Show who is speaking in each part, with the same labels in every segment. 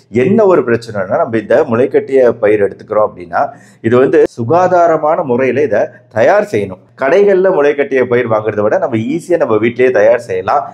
Speaker 1: என்ன ஒரு பிரச்சனைனா நம்ம இந்த முளைக்கட்டிய பயிர் எடுத்துக்கிறோம் அப்படின்னா இது வந்து சுகாதாரமான முறையில் இதை தயார் செய்யணும் கடைகளில் முளைக்கட்டிய பயிர் வாங்குறத விட நம்ம ஈஸியாக நம்ம வீட்டிலேயே தயார் செய்யலாம்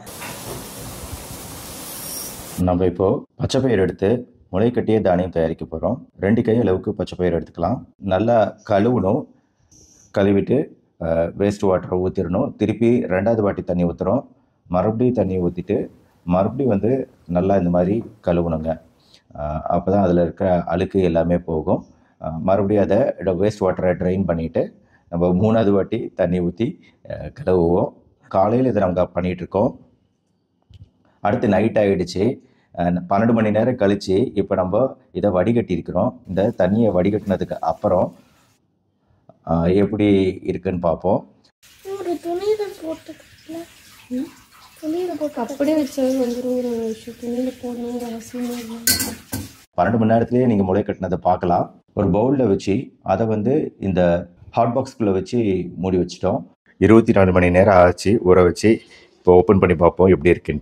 Speaker 1: நம்ம இப்போ பச்சை பயிர் எடுத்து முளைக்கட்டிய தானியம் தயாரிக்க போகிறோம் ரெண்டு கை அளவுக்கு பச்சை பயிர் எடுத்துக்கலாம் நல்லா கழுவணும் கழுவிட்டு வேஸ்ட் வாட்டரை ஊற்றிடணும் திருப்பி ரெண்டாவது வாட்டி தண்ணி ஊற்றுறோம் மறுபடியும் தண்ணி ஊற்றிட்டு மறுபடியும் வந்து நல்லா இந்த மாதிரி கழுவணுங்க அப்போ தான் அதில் இருக்கிற அழுக்கு எல்லாமே போகும் அஹ் மறுபடியும் அதை வேஸ்ட் வாட்டரை ட்ரைன் பண்ணிவிட்டு நம்ம மூணாவது வாட்டி தண்ணி ஊற்றி கழுவுவோம் காலையில் இதை நம்ம பண்ணிகிட்ருக்கோம் அடுத்து நைட் ஆகிடுச்சு பன்னெண்டு மணி நேரம் கழித்து இப்போ நம்ம இதை வடிகட்டியிருக்கிறோம் இந்த தண்ணியை வடிகட்டினதுக்கு அப்புறம் அஹ் எப்படி இருக்குன்னு பார்ப்போம்
Speaker 2: ஒரு துணியில போட்டுக்கல துணியில போட்டு அப்படியே வச்சது வந்துடும் ஒரு விஷயம் துணியில போடணுங்கிற அவசியமே இல்லை
Speaker 1: பன்னெண்டு மணி நேரத்துலேயே நீங்கள் முளை கட்டினதை பார்க்கலாம் ஒரு பவுலில் வச்சு அதை வந்து இந்த ஹாட் பாக்ஸ்குள்ளே வச்சு மூடி வச்சிட்டோம் இருபத்தி நாலு மணி நேரம் ஆச்சு ஊற வச்சு இப்போ ஓப்பன் பண்ணி பார்ப்போம் எப்படி இருக்குன்ட்டு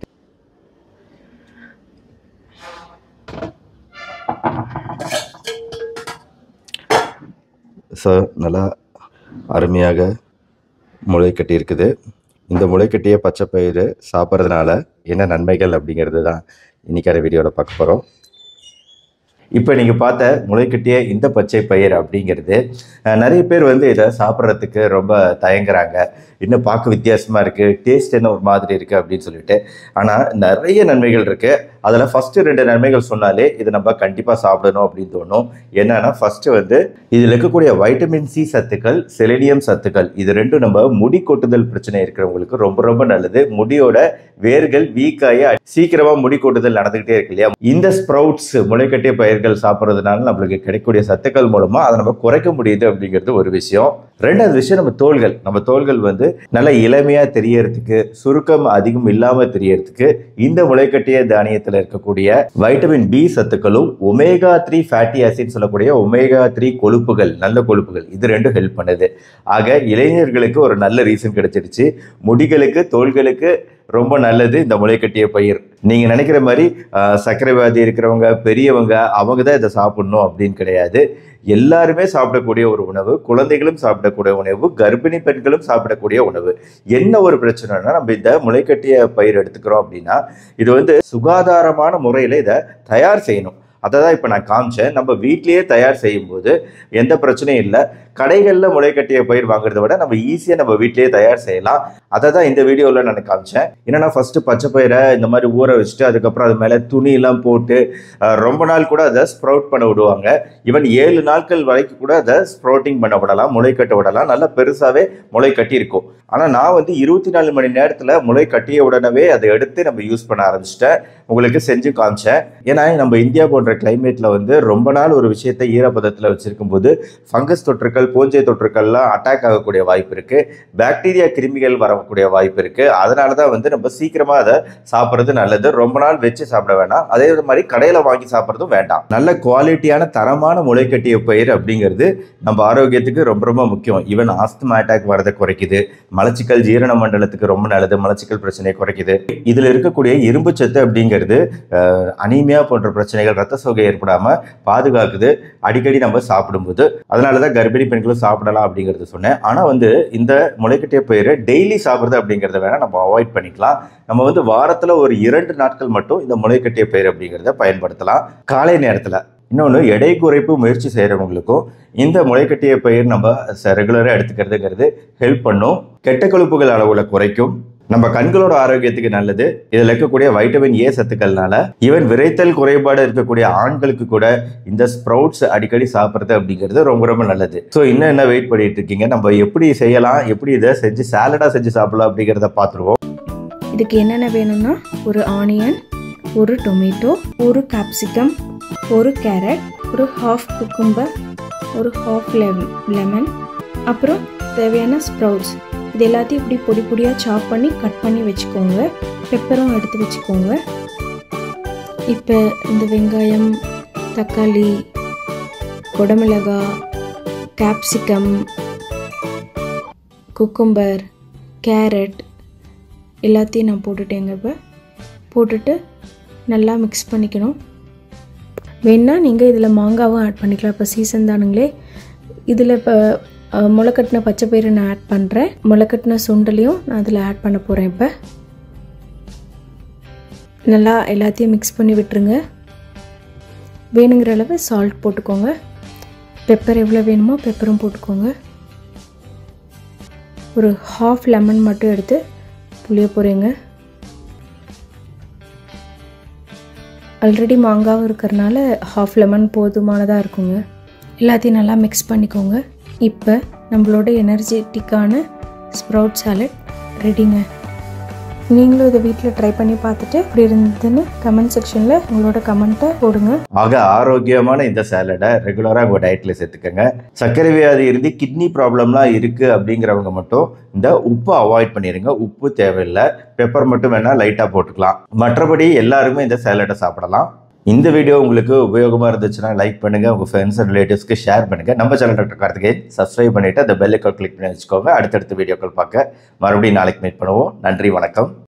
Speaker 1: ஸோ நல்லா அருமையாக முளை கட்டி இருக்குது இந்த முளைக்கட்டிய பச்சை பயிறு சாப்பிட்றதுனால என்ன நன்மைகள் அப்படிங்கிறது தான் இன்றைக்கான வீடியோவில் பார்க்க போகிறோம் இப்போ நீங்கள் பார்த்த முளைக்கட்டிய இந்த பச்சை பயிர் அப்படிங்கிறது அஹ், நிறைய பேர் வந்து இதை சாப்பிட்றதுக்கு ரொம்ப தயங்குறாங்க இன்னும் பார்க்க வித்தியாசமாக இருக்குது டேஸ்ட் என்ன ஒரு மாதிரி இருக்குது அப்படின்னு சொல்லிட்டு ஆனால் நிறைய நன்மைகள் இருக்குது அதில் ஃபஸ்ட்டு ரெண்டு நன்மைகள் சொன்னாலே இது நம்ம கண்டிப்பாக சாப்பிடணும் அப்படின்னு தோணும் என்னன்னா ஃபஸ்ட்டு வந்து இதில் இருக்கக்கூடிய வைட்டமின் சி சத்துக்கள் செலினியம் சத்துக்கள் இது ரெண்டும் நம்ம முடி கொட்டுதல் பிரச்சனை இருக்கிறவங்களுக்கு ரொம்ப ரொம்ப நல்லது முடியோட வேர்கள் வீக்காகி சீக்கிரமாக முடி கொட்டுதல் நடந்துக்கிட்டே இருக்கு இல்லையா இந்த ஸ்ப்ரவுட்ஸ் முளைக்கட்டிய பயிர்கள் சாப்பிட்றதுனால நம்மளுக்கு கிடைக்கக்கூடிய சத்துக்கள் மூலமாக அதை நம்ம குறைக்க முடியுது அப்படிங்கிறது ஒரு விஷயம் ரெண்டாவது விஷயம் நம்ம தோள்கள் நம்ம தோள்கள் வந்து நல்ல இளமையாக தெரியறதுக்கு சுருக்கம் அதிகம் இல்லாமல் தெரியறதுக்கு இந்த முளைக்கட்டிய தானியத்தில் இருக்கக்கூடிய வைட்டமின் பி சத்துக்களும் ஒமேகா த்ரீ ஃபேட்டி ஆசிட் சொல்லக்கூடிய ஒமேகா த்ரீ கொழுப்புகள் நல்ல கொழுப்புகள் இது ரெண்டும் ஹெல்ப் பண்ணுது ஆக இளைஞர்களுக்கு ஒரு நல்ல ரீசன் கிடைச்சிருச்சு முடிகளுக்கு தோள்களுக்கு ரொம்ப நல்லது இந்த முளைக்கட்டிய பயிர் நீங்க நினைக்கிற மாதிரி ஆஹ், சர்க்கரை வியாதி இருக்கிறவங்க பெரியவங்க அவங்க தான் இதை சாப்பிடணும் அப்படின்னு கிடையாது எல்லாருமே சாப்பிடக்கூடிய ஒரு உணவு குழந்தைகளும் சாப்பிடக்கூடிய உணவு கர்ப்பிணி பெண்களும் சாப்பிடக்கூடிய உணவு என்ன ஒரு பிரச்சனைனா நம்ம இந்த முளைக்கட்டிய பயிர் எடுத்துக்கிறோம் அப்படின்னா இது வந்து சுகாதாரமான முறையில் இதை தயார் செய்யணும் அதை தான் இப்போ நான் காமிச்சேன் நம்ம வீட்டிலேயே தயார் செய்யும்போது எந்த பிரச்சனையும் இல்லை கடைகளில் முளைக்கட்டிய பயிர் வாங்குறத விட நம்ம ஈஸியாக நம்ம வீட்டிலேயே தயார் செய்யலாம் அதை தான் இந்த வீடியோவில் நான் காமிச்சேன் என்னன்னா ஃபஸ்ட்டு பச்சை பயிரை இந்த மாதிரி ஊற வச்சுட்டு அதுக்கப்புறம் அது மேலே துணியெல்லாம் போட்டு அஹ், ரொம்ப நாள் கூட அதை ஸ்ப்ரவுட் பண்ண விடுவாங்க ஈவன் ஏழு நாட்கள் வரைக்கும் கூட அதை ஸ்ப்ரவுட்டிங் பண்ண விடலாம் முளை கட்ட விடலாம் நல்லா பெருசாகவே முளை கட்டி இருக்கும் ஆனால் நான் வந்து இருபத்தி நாலு மணி நேரத்தில் முளை கட்டிய உடனே அதை எடுத்து நம்ம யூஸ் பண்ண ஆரம்பிச்சிட்டேன் உங்களுக்கு செஞ்சு காமிச்சேன் ஏன்னா நம்ம இந்தியா போன்ற கிளைமேட்டில் வந்து ரொம்ப நாள் ஒரு விஷயத்தை ஈரப்பதத்தில் வச்சிருக்கும் போது ஃபங்கஸ் தொற்றுக்கள் பூஞ்சை தொற்றுக்கள்லாம் அட்டாக் ஆகக்கூடிய வாய்ப்பு இருக்குது பாக்டீரியா கிருமிகள் வரக்கூடிய வாய்ப்பு இருக்குது அதனால தான் வந்து நம்ம சீக்கிரமாக அதை சாப்பிட்றது நல்லது ரொம்ப நாள் வச்சு சாப்பிட வேண்டாம் அதே மாதிரி கடையில் வாங்கி சாப்பிட்றதும் வேண்டாம் நல்ல குவாலிட்டியான தரமான முளைக்கட்டிய பயிர் அப்படிங்கிறது நம்ம ஆரோக்கியத்துக்கு ரொம்ப ரொம்ப முக்கியம் ஈவன் ஆஸ்துமா அட்டாக் வரதை குறைக்குது மலச்சிக்கல் ஜீரண மண்டலத்துக்கு ரொம்ப நல்லது மலச்சிக்கல் பிரச்சனையை குறைக்குது இதில் இருக்கக்கூடிய இரும்பு சத்து அப்படிங்கிறது அஹ், அனீமியா போன்ற பிரச்சனைகள் ரத்த சோகை ஏற்படாமல் பாதுகாக்குது அடிக்கடி நம்ம சாப்பிடும்போது அதனால தான் கர்ப்பிணி பெண்களும் சாப்பிடலாம் அப்படிங்கிறது சொன்னேன் ஆனால் வந்து இந்த முளைக்கட்டிய பயிரை டெய்லி சாப்பிட்றது அப்படிங்கிறத வேணால் நம்ம அவாய்ட் பண்ணிக்கலாம் நம்ம வந்து வாரத்தில் ஒரு இரண்டு நாட்கள் மட்டும் இந்த முளைக்கட்டிய பயிர் அப்படிங்கிறத பயன்படுத்தலாம் காலை நேரத்தில் இன்னொன்று எடை குறைப்பு முயற்சி செய்கிறவங்களுக்கும் இந்த முளைக்கட்டிய பயிர் நம்ம ரெகுலராக எடுத்துக்கிறதுங்கிறது ஹெல்ப் பண்ணும் கெட்ட கொழுப்புகள் அளவுல குறைக்கும் நம்ம கண்களோட ஆரோக்கியத்துக்கு நல்லது இதில் இருக்கக்கூடிய வைட்டமின் ஏ சத்துக்கள்னால ஈவன் விரைத்தல் குறைபாடு இருக்கக்கூடிய ஆண்களுக்கு கூட இந்த ஸ்ப்ரவுட்ஸ் அடிக்கடி சாப்பிட்றது அப்படிங்கிறது ரொம்ப ரொம்ப நல்லது ஸோ இன்னும் என்ன வெயிட் பண்ணிட்டு இருக்கீங்க நம்ம எப்படி செய்யலாம் எப்படி இதை செஞ்சு சாலடாக செஞ்சு சாப்பிடலாம் அப்படிங்கிறத பார்த்துருவோம்
Speaker 3: இதுக்கு என்னென்ன வேணும்னா ஒரு ஆனியன் ஒரு டொமேட்டோ ஒரு கேப்சிகம் ஒரு கேரட் ஒரு ஹாஃப் குக்கும்பர் ஒரு ஹாஃப் லெமன் அப்புறம் தேவையான ஸ்ப்ரவுட்ஸ் இது எல்லாத்தையும் இப்படி பொடி பொடியாக சாப் பண்ணி கட் பண்ணி வச்சுக்கோங்க பெப்பரும் எடுத்து வச்சுக்கோங்க இப்போ இந்த வெங்காயம் தக்காளி குடமிளகா கேப்சிகம் குக்கும்பர் கேரட் எல்லாத்தையும் நான் போட்டுட்டேங்க இப்போ போட்டுட்டு நல்லா மிக்ஸ் பண்ணிக்கணும் வேணுன்னா நீங்கள் இதில் மாங்காவும் ஆட் பண்ணிக்கலாம் இப்போ சீசன் தானுங்களே இதில் இப்போ அஹ், முளைக்கட்டின பச்சை பயிறு நான் ஆட் பண்ணுறேன் முளைக்கட்டின சுண்டலையும் நான் அதில் ஆட் பண்ண போகிறேன் இப்போ நல்லா எல்லாத்தையும் மிக்ஸ் பண்ணி விட்டுருங்க வேணுங்கிற அளவு சால்ட் போட்டுக்கோங்க பெப்பர் எவ்வளோ வேணுமோ பெப்பரும் போட்டுக்கோங்க ஒரு ஹாஃப் லெமன் மட்டும் எடுத்து புளிய போகிறீங்க ஆல்ரெடி மாங்காவும் இருக்கிறனால ஹாஃப் லெமன் போதுமானதாக இருக்குங்க எல்லாத்தையும் நல்லா மிக்ஸ் பண்ணிக்கோங்க இப்போ நம்மளோட எனர்ஜெட்டிக்கான ஸ்ப்ரவுட் சாலட் ரெடிங்க நீங்களும் இதை வீட்டில் ட்ரை பண்ணி பார்த்துட்டு இப்படி இருந்ததுன்னு கமெண்ட் செக்ஷனில் உங்களோட கமெண்ட்டை போடுங்க
Speaker 1: ஆக ஆரோக்கியமான இந்த சேலடை ரெகுலராக உங்கள் டயட்டில் சேர்த்துக்கங்க சர்க்கரை வியாதி இருந்து கிட்னி ப்ராப்ளம்லாம் இருக்குது அப்படிங்கிறவங்க மட்டும் இந்த உப்பை அவாய்ட் பண்ணிடுங்க உப்பு தேவையில்லை பெப்பர் மட்டும் வேணால் லைட்டாக போட்டுக்கலாம் மற்றபடி எல்லாருமே இந்த சேலடை சாப்பிடலாம் இந்த வீடியோ உங்களுக்கு உபயோகமாக இருந்துச்சுன்னா லைக் பண்ணுங்கள் உங்கள் ஃப்ரெண்ட்ஸ் அண்ட் ரிலேட்டிவ்ஸ்க்கு ஷேர் பண்ணுங்கள் நம்ம சேனல் டாக்டர் கார்த்திகேயன் சப்ஸ்கிரைப் பண்ணிவிட்டு அந்த பெல்லைக்கால் கிளிக் பண்ணி வச்சுக்கோங்க அடுத்தடுத்த வீடியோக்கள் பார்க்க மறுபடியும் நாளைக்கு மீட் பண்ணுவோம் நன்றி வணக்கம்